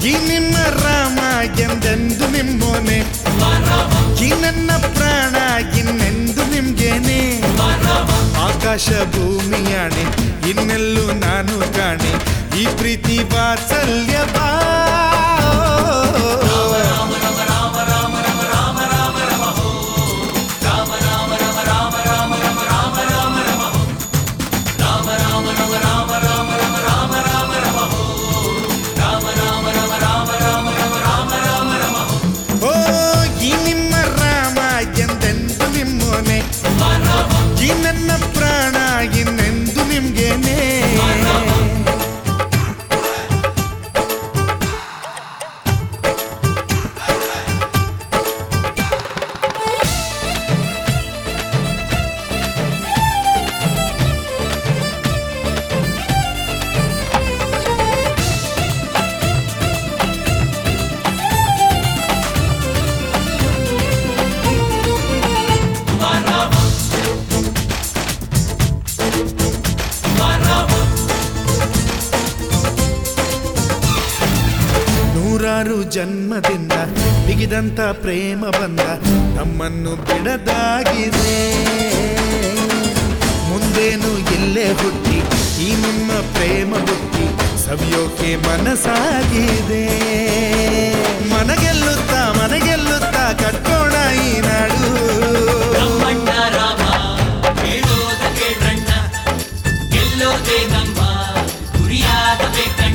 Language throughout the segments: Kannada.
ಈ ನಿಮ್ಮ ರಾಮ ಎಂದೆಂದು ನಿಮ್ಮೋನೆ ಈ ನನ್ನ ಪ್ರಾಣ ಇನ್ನೆಂದು ನಿಮ್ಗೇನೆ ಆಕಾಶ ಭೂಮಿಯಾಣೆ ಇನ್ನೆಲ್ಲೂ ನಾನು ಕಾಣೆ ಈ ಪ್ರೀತಿ ವಾತ್ಸಲ್ಯ ಬಾ ಓ ಈ ನಿಮ್ಮ ರಾಮ ಎಂದೆಂದು ನಿಮ್ಮೋನೆ ಈ ನನ್ನ ಪ್ರಾಣ ಇನ್ನೆಂದು ನಿಮ್ಗೇನೆ ನೂರಾರು ಜನ್ಮದಿಂದ ಬಿಗಿದಂತ ಪ್ರೇಮ ಬಂದ ನಮ್ಮನ್ನು ಬಿಡದಾಗಿದೆ ಮುಂದೇನು ಎಲ್ಲೇ ಹುಟ್ಟಿ ಈ ನಿಮ್ಮ ಪ್ರೇಮ ಹುಟ್ಟಿ ಸವಿಯೋಕೆ ಮನಸ್ಸಾಗಿದೆ ಮನಗೆಲ್ಲುತ್ತಾ ಮನಗೆಲ್ಲುತ್ತಾ ಕಟ್ಕೋಣ ಈ ನಾಡು ನಮ್ಮಣ್ಣ ರಾಮ ಹೇಳೋದ ಕೇಳ್ರಣ್ಣ ಗೆಲ್ಲೋದೇ ನಮ್ಮ ಗುರಿಯಾಗಬೇಕಣ್ಣ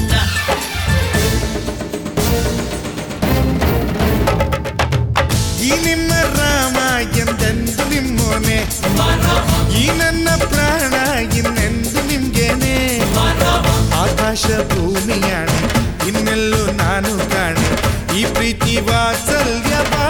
ಈ ನಿಮ್ಮ ರಾಮ ಎಂದೆಂದು ನಿಮ್ಮೋನೆ ಈ ನನ್ನ ಪ್ರಾಣ ಇನ್ನೆಂದು ನಿಮ್ಗೇನೆ ಆಕಾಶ ಭೂಮಿಯಾಣೆ ಇನ್ನೆಲ್ಲೂ ನಾನು ಕಾಣೆ ಈ ಪ್ರೀತಿ ವಾತ್ಸಲ್ಯ ಬಾ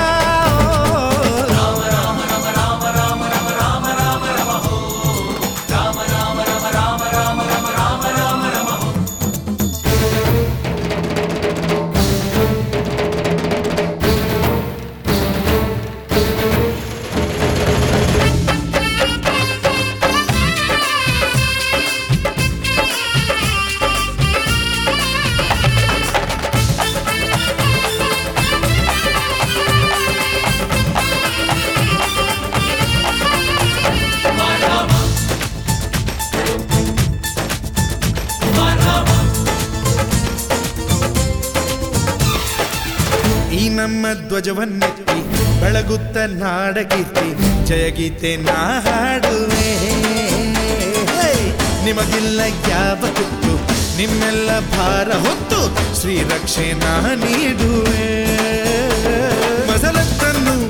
ಈ ನಮ್ಮ ಧ್ವಜವನ್ನೆತ್ತಿ ಬೆಳಗುತ್ತ ನಾಡಗೀತಿ ಜಯಗೀತೆ ನಾ ಹಾಡುವೆ ಹೇ! ನಿಮಗಿಲ್ಲ ಯಾವ ಕುತ್ತು ನಿಮ್ಮೆಲ್ಲ ಭಾರ ಹೊತ್ತು ಶ್ರೀರಕ್ಷೆ ನಾ ನೀಡುವೆ ಮಸಲತ್ತನ್ನು